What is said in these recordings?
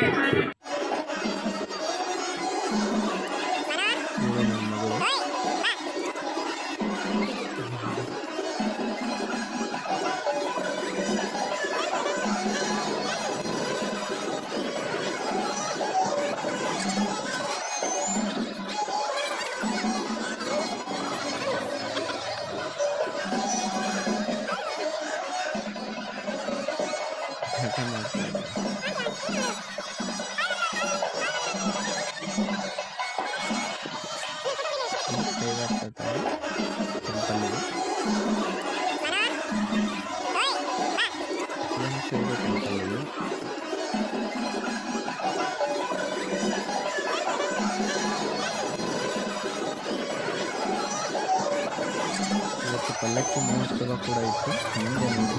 ಇವಳು ನನ್ನ ಮಗಳು ಹಠ ಮಾಡ್ತಾ ಇದ್ದಾಳೆ. ಕೈಗಾಡ್ತಾ ಟೆಂಪಲ್ಗೆ ಏನು ಸೇವೆ ಟೆಂಪಲ್ಗೆ ಇವತ್ತು ಪಲ್ಲಕ್ಕಿ ಮಹೋತ್ಸವ ಕೂಡ ಇತ್ತು ಮುಂದೆ ನೋಡಿ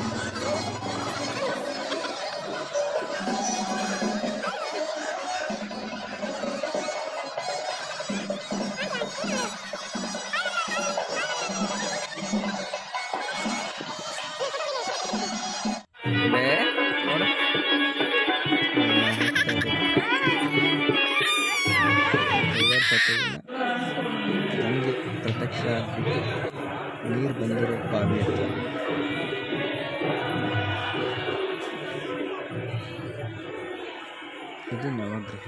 ನೋಡು ನಮಗೆ ಪ್ರತ್ಯಕ್ಷ ಆಗ್ಬಿಟ್ಟು ನೀರು ಬಂದಿರೋ ಬಾವಿ ಹತ್ರ ಇದು ನವಗ್ರಹ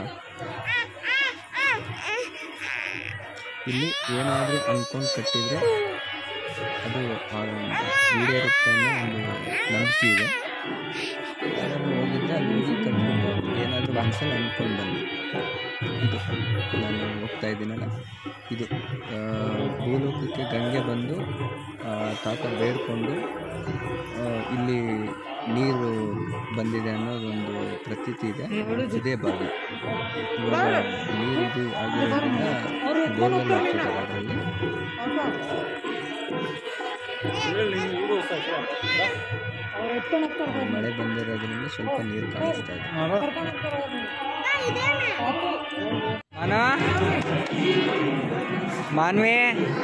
ಇಲ್ಲಿ ಏನಾದರೂ ಅಂದ್ಕೊಂಡು ಕಟ್ಟಿದರೆ ಅದು ಆ ಈಡೇರುತ್ತೆ ಅನ್ನೋ ಒಂದು ನಂಬಿಕೆ ಇದೆ ಅದನ್ನು ಹೋಗಿದ್ದೆ ಅಲ್ಲಿ ಹೋಗಿ ಕಟ್ಕೊಂಡು ಏನಾದರೂ ಮನಸ್ಸಲ್ಲಿ ಅಂದ್ಕೊಂಡು ಬಂದೆ ಇದು ನಾನು ಹೋಗ್ತಾ ಇದ್ದೀನಲ್ಲ ಇದು ಆ, ಭೂಲೋಕಕ್ಕೆ ಗಂಗೆ ಬಂದು ಆ, ತಾತ ಬೇಡ್ಕೊಂಡು ಆ, ಇಲ್ಲಿ ನೀರು ಬಂದಿದೆ ಅನ್ನೋದೊಂದು ಪ್ರತೀತಿ ಇದೆ ಇದೇ ಬಾವಿ ಇವಾಗ ನೀರು ಇದು ಆಗಿರೋದ್ರಿಂದ ಬೋರ್ವೆಲ್ ಹಾಕ್ತಿದ್ದಾರೆ ಅದರಲ್ಲಿ ಮಳೆ ಬಂದಿರೋದ್ರಿಂದ ಸ್ವಲ್ಪ ನೀರು ಕಾಣಿಸ್ತಾ ಇದೆ ಮಾನ ಮಾನ್ವಿ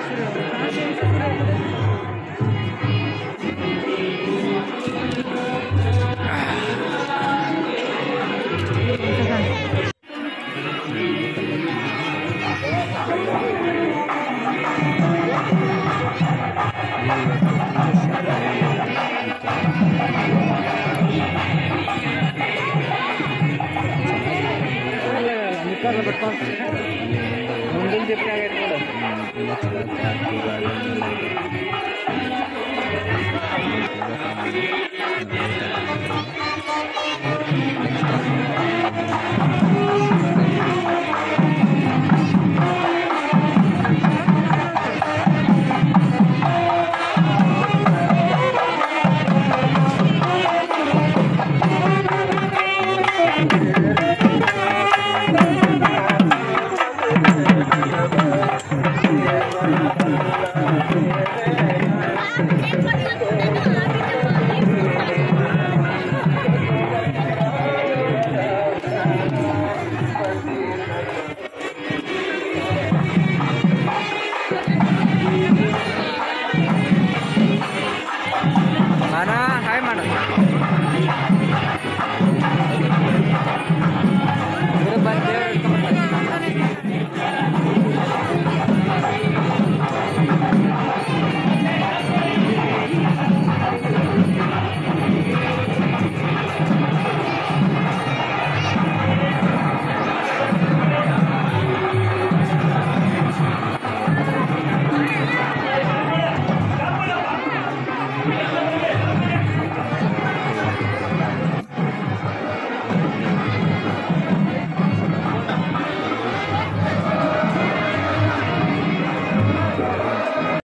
ಮುಂದಿನ ಜಿಪ್ನಾಗ ಐತೆ ನೋಡು ನೋಡು